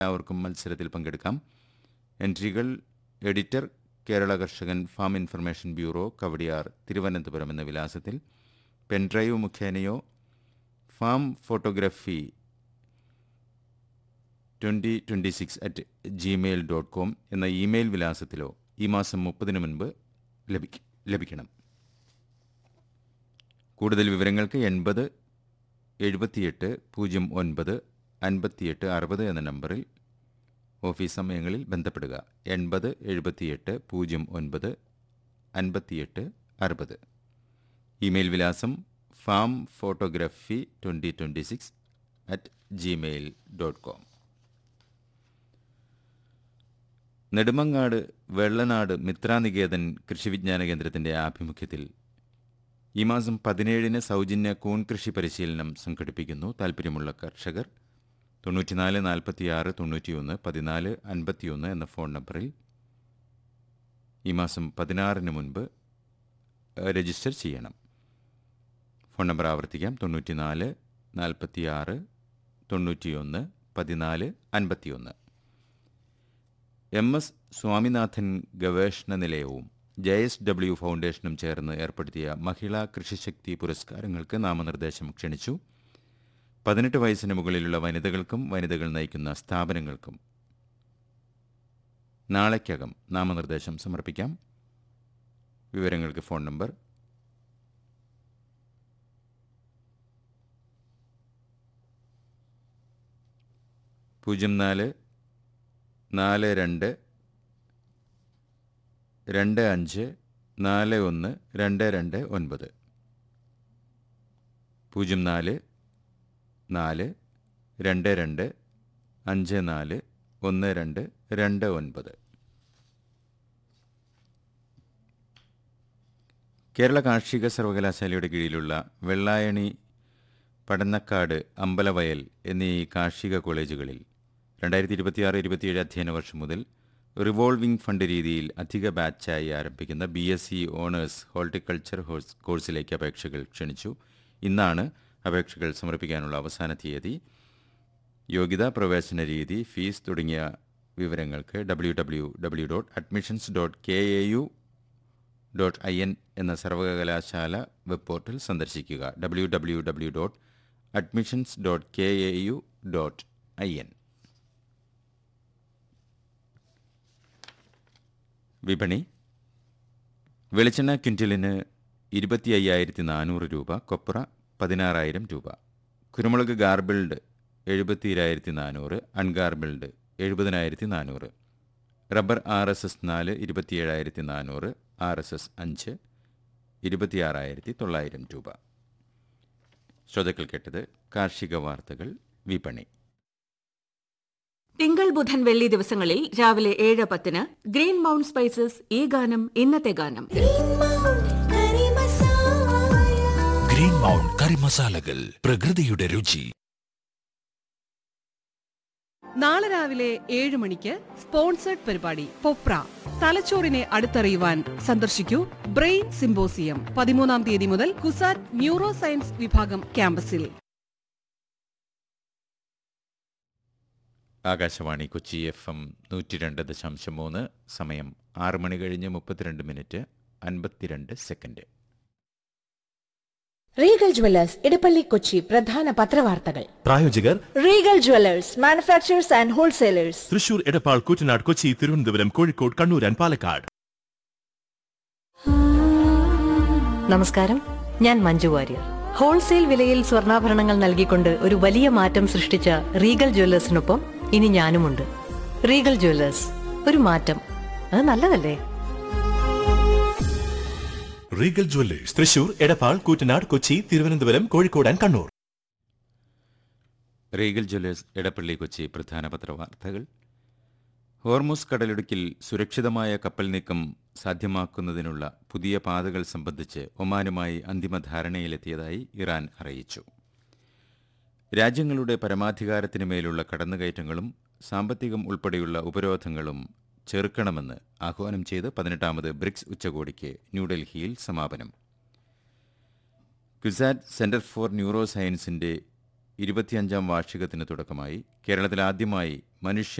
എല്ലാവർക്കും മത്സരത്തിൽ പങ്കെടുക്കാം എൻട്രികൾ editor Kerala Karshakan farm information bureau Kowdiar Thiruvananthapuram എന്ന വിലാസത്തിൽ പെൻഡ്രൈവ് മുഖേനയോ farm photography twenty twenty six at Gmail dot com എന്ന ഇമെയിൽ വിലാസത്തിലോ ഈ മാസം മുപ്പതിന് മുൻപ് ലഭിക്ക ലഭിക്കണം കൂടുതൽ വിവരങ്ങൾക്ക് എൺപത് എഴുപത്തിയെട്ട് പൂജ്യം ഒൻപത് അൻപത്തിയെട്ട് അറുപത് എന്ന നമ്പറിൽ ഓഫീസ് സമയങ്ങളിൽ ബന്ധപ്പെടുക എൺപത് എഴുപത്തിയെട്ട് പൂജ്യം ഒൻപത് അൻപത്തിയെട്ട് അറുപത് ഇമെയിൽ വിലാസം farm photography twenty twenty six at Gmail dot com Nedumangad Vellanad Mithraniketan കൃഷിവിജ്ഞാന കേന്ദ്രത്തിൻ്റെ ആഭിമുഖ്യത്തിൽ ഈ മാസം പതിനേഴിന് സൗജന്യ കൂൺ കൃഷി പരിശീലനം സംഘടിപ്പിക്കുന്നു താൽപ്പര്യമുള്ള കർഷകർ തൊണ്ണൂറ്റിനാല് നാൽപ്പത്തിയാറ് തൊണ്ണൂറ്റിയൊന്ന് പതിനാല് അൻപത്തിയൊന്ന് എന്ന ഫോൺ നമ്പറിൽ ഈ മാസം പതിനാറിന് മുൻപ് ഏഹ്, രജിസ്റ്റർ ചെയ്യണം ഫോൺ നമ്പർ ആവർത്തിക്കാം തൊണ്ണൂറ്റിനാല് നാൽപ്പത്തിയാറ് തൊണ്ണൂറ്റിയൊന്ന് പതിനാല് അൻപത്തിയൊന്ന് എം എസ് സ്വാമിനാഥൻ ഗവേഷണ നിലയവും ജെ എസ് ഡബ്ല്യു ഫൗണ്ടേഷനും ചേർന്ന് ഏർപ്പെടുത്തിയ മഹിളാ കൃഷിശക്തി പുരസ്കാരങ്ങൾക്ക് നാമനിർദ്ദേശം ക്ഷണിച്ചു പതിനെട്ട് വയസ്സിന് മുകളിലുള്ള വനിതകൾക്കും വനിതകൾ നയിക്കുന്ന സ്ഥാപനങ്ങൾക്കും നാളേക്കകം നാമനിർദ്ദേശം സമർപ്പിക്കാം വിവരങ്ങൾക്ക് ഫോൺ നമ്പർ പൂജ്യം നാല് നാല് രണ്ട് രണ്ട് അഞ്ച് നാല് ഒന്ന് രണ്ട് രണ്ട് ഒൻപത് പൂജ്യം നാല് നാല് രണ്ട് രണ്ട് അഞ്ച് നാല് ഒന്ന് രണ്ട് രണ്ട് ഒൻപത് കേരള കാർഷിക സർവകലാശാലയുടെ കീഴിലുള്ള വെള്ളായണി പടന്നക്കാട് അമ്പലവയൽ എന്നീ കാർഷിക കോളേജുകളിൽ രണ്ടായിരത്തി ഇരുപത്തിയാറ് ഇരുപത്തിയേഴ് അധ്യയന വർഷം മുതൽ റിവോൾവിംഗ് ഫണ്ട് രീതിയിൽ അധിക ബാച്ചായി ആരംഭിക്കുന്ന B S C honours horticulture ഹോഴ്സ് കോഴ്സിലേക്ക് അപേക്ഷകൾ ക്ഷണിച്ചു ഇന്നാണ് അപേക്ഷകൾ സമർപ്പിക്കാനുള്ള അവസാന തീയതി യോഗ്യത പ്രവേശന രീതി ഫീസ് തുടങ്ങിയ വിവരങ്ങൾക്ക് W W W dot admissions dot K A U dot I N എന്ന സർവകലാശാല വെബ് പോർട്ടൽ സന്ദർശിക്കുക W W W dot admissions dot K A U dot I N വിപണി വെളിച്ചെണ്ണ ക്വിൻ്റലിന് ഇരുപത്തി അയ്യായിരത്തി നാനൂറ് രൂപ കൊപ്ര പതിനാറായിരം രൂപ കുരുമുളക് ഗാർബിൾഡ് എഴുപത്തിരായിരത്തി നാനൂറ് അൺഗാർബിൾഡ് എഴുപതിനായിരത്തി നാനൂറ് റബ്ബർ ആർ എസ് എസ് നാല് ഇരുപത്തിയേഴായിരത്തി നാനൂറ് ആർ എസ് എസ് അഞ്ച് ഇരുപത്തിയാറായിരത്തി തൊള്ളായിരം രൂപ ശ്രോതാക്കൾ കേട്ടത് കാർഷിക വാർത്തകൾ വിപണി തിങ്കൾ ബുധൻ വെള്ളി ദിവസങ്ങളിൽ രാവിലെ ഏഴ് പത്തിന് ഗ്രീൻ മൗണ്ട് സ്പൈസസ് ഈ ഗാനം ഇന്നത്തെ ഗാനം ഗ്രീൻ മൗണ്ട് കറി മസാലകൾ പ്രകൃതിയുടെ രുചി നാളെ രാവിലെ ഏഴ് മണിക്ക് സ്പോൺസേഡ് പരിപാടി പൊപ്ര തലച്ചോറിനെ അടുത്തറിയുവാൻ സന്ദർശിക്കൂ ബ്രെയിൻ സിംബോസിയം പതിമൂന്നാം തീയതി മുതൽ കുസാറ്റ് ന്യൂറോ സയൻസ് വിഭാഗം ക്യാമ്പസിൽ ആകാശവാണി കൊച്ചി എഫ് എം നൂറ്റി രണ്ട് ദശാംശം മൂന്ന് സമയം ആറ് മണി കഴിഞ്ഞ് മുപ്പത്തിരണ്ട് മിനിറ്റ് അൻപത്തിരണ്ട് second Regal Jewellers Edappally Kochi പ്രധാന പത്രവാർത്തകൾ പ്രായോജകർ Regal Jewellers manufacturers and wholesalers Thrissur Edappal Koottanad Kochi Thiruvananthapuram Kozhikode Kannur and Palakkad നമസ്കാരം ഞാൻ മഞ്ജു വാര്യർ ഹോൾസെയിൽ വിലയിൽ സ്വർണ്ണാഭരണങ്ങൾ നൽകിക്കൊണ്ട് ഒരു വലിയ മാറ്റം സൃഷ്ടിച്ച റീഗൽ ജ്വല്ലേഴ്സിനൊപ്പം ഇനി ഞാനുമുണ്ട് റീഗൽ ജ്വല്ലേഴ്സ് ഒരു മാറ്റം അത് നല്ലതല്ലേ Regal Jewellers Thrissur Edappal Koottanad Kochi Thiruvananthapuram Kozhikode and Kannur Regal Jewellers Edappally Kochi പ്രധാന പത്രവാർത്തകൾ ഹോർമുസ് കടലിടുക്കിൽ സുരക്ഷിതമായ കപ്പൽ നീക്കം സാധ്യമാക്കുന്നതിനുള്ള പുതിയ പാതകൾ സംബന്ധിച്ച് ഒമാനുമായി അന്തിമ ധാരണയിലെത്തിയതായി ഇറാൻ അറിയിച്ചു രാജ്യങ്ങളുടെ പരമാധികാരത്തിന് മേലുള്ള കടന്നുകയറ്റങ്ങളും സാമ്പത്തികം ഉൾപ്പെടെയുള്ള ഉപരോധങ്ങളും ചെറുക്കണമെന്ന് ആഹ്വാനം ചെയ്ത് പതിനെട്ടാമത് ബ്രിക്സ് ഉച്ചകോടിക്ക് ന്യൂഡൽഹിയിൽ സമാപനം ക്യുസാറ്റ് സെന്റർ ഫോർ ന്യൂറോ സയൻസിന്റെ ഇരുപത്തിയഞ്ചാം വാർഷികത്തിന് തുടക്കമായി കേരളത്തിൽ ആദ്യമായി മനുഷ്യ